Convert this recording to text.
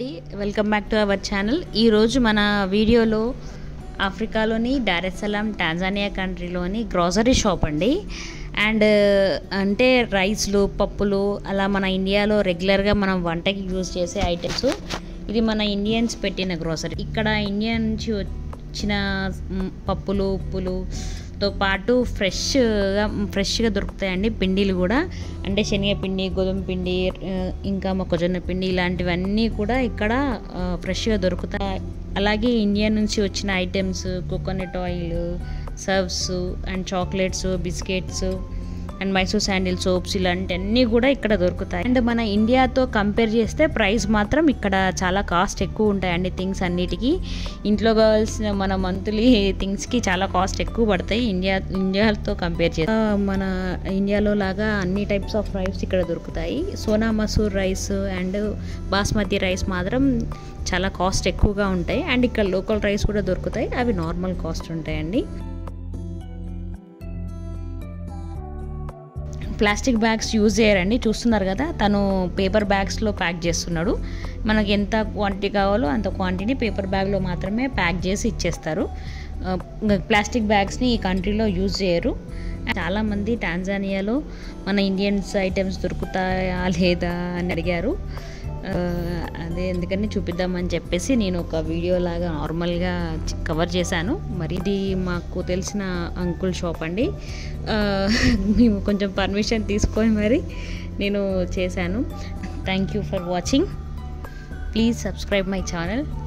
అండి welcome back to our channel ఈరోజు మన వీడియోలో ఆఫ్రికాలోని డారెసలాం టాంజానియా కంట్రీలోని గ్రాసరీ షాప్ అండి అండ్ అంటే రైస్లు పప్పులు అలా మన ఇండియాలో రెగ్యులర్గా మనం వంటకి యూజ్ చేసే ఐటమ్స్ ఇది మన ఇండియన్స్ పెట్టిన గ్రోసరీ ఇక్కడ ఇండియా నుంచి వచ్చిన మ్, పప్పులు ఉప్పులు తో పాటు ఫ్రెష్గా ఫ్రెష్గా దొరుకుతాయండి పిండిలు కూడా అంటే శనగపిండి గోధుమ పిండి ఆ, ఇంకా మొక్కజొన్న పిండి ఇలాంటివన్నీ కూడా ఇక్కడ ఆ, ఫ్రెష్గా దొరుకుతాయి అలాగే ఇండియా నుంచి వచ్చిన ఐటమ్స్ కోకోనట్ ఆయిల్ సర్వ్స్ and chocolates biscuits and Mysore sandal soaps ఇలాంటివన్నీ కూడా ఇక్కడ దొరుకుతాయి అండ్ మన ఇండియాతో కంపేర్ చేస్తే ప్రైస్ మాత్రం ఇక్కడ చాలా కాస్ట్ ఎక్కువ ఉంటాయండి థింగ్స్ అన్నిటికీ ఇంట్లో కావాల్సిన మన మంత్లీ థింగ్స్కి చాలా కాస్ట్ ఎక్కువ పడతాయి ఇండియా ఇండియాతో కంపేర్ చేస్తే ఆ, మన ఇండియాలో లాగా అన్ని టైప్స్ ఆఫ్ రైస్ ఇక్కడ దొరుకుతాయి Sona Masuri rice and basmati rice మాత్రం చాలా కాస్ట్ ఎక్కువగా ఉంటాయి అండ్ ఇక్కడ లోకల్ రైస్ కూడా దొరుకుతాయి అవి నార్మల్ కాస్ట్ ఉంటాయండి ప్లాస్టిక్ బ్యాగ్స్ యూజ్ చేయరండి చూస్తున్నారు కదా తను పేపర్ బ్యాగ్స్లో ప్యాక్ చేస్తున్నాడు మనకి ఎంత క్వాంటిటీ కావాలో అంత క్వాంటిటీ పేపర్ బ్యాగ్లో మాత్రమే ప్యాక్ చేసి ఇచ్చేస్తారు ఆ, ప్లాస్టిక్ బ్యాగ్స్ని ఈ కంట్రీలో యూజ్ చేయరు చాలామంది టాంజానియాలో మన ఇండియన్స్ ఐటమ్స్ దొరుకుతాయా లేదా అని అడిగారు ఆ, అదే ఎందుకని చూపిద్దామని చెప్పేసి నేను ఒక వీడియో లాగా నార్మల్గా కవర్ చేశాను మరి ఇది మాకు తెలిసిన అంకుల్ షాప్ అండి ఆ, మేము కొంచెం పర్మిషన్ తీసుకొని మరి నేను చేశాను thank you for watching please subscribe my channel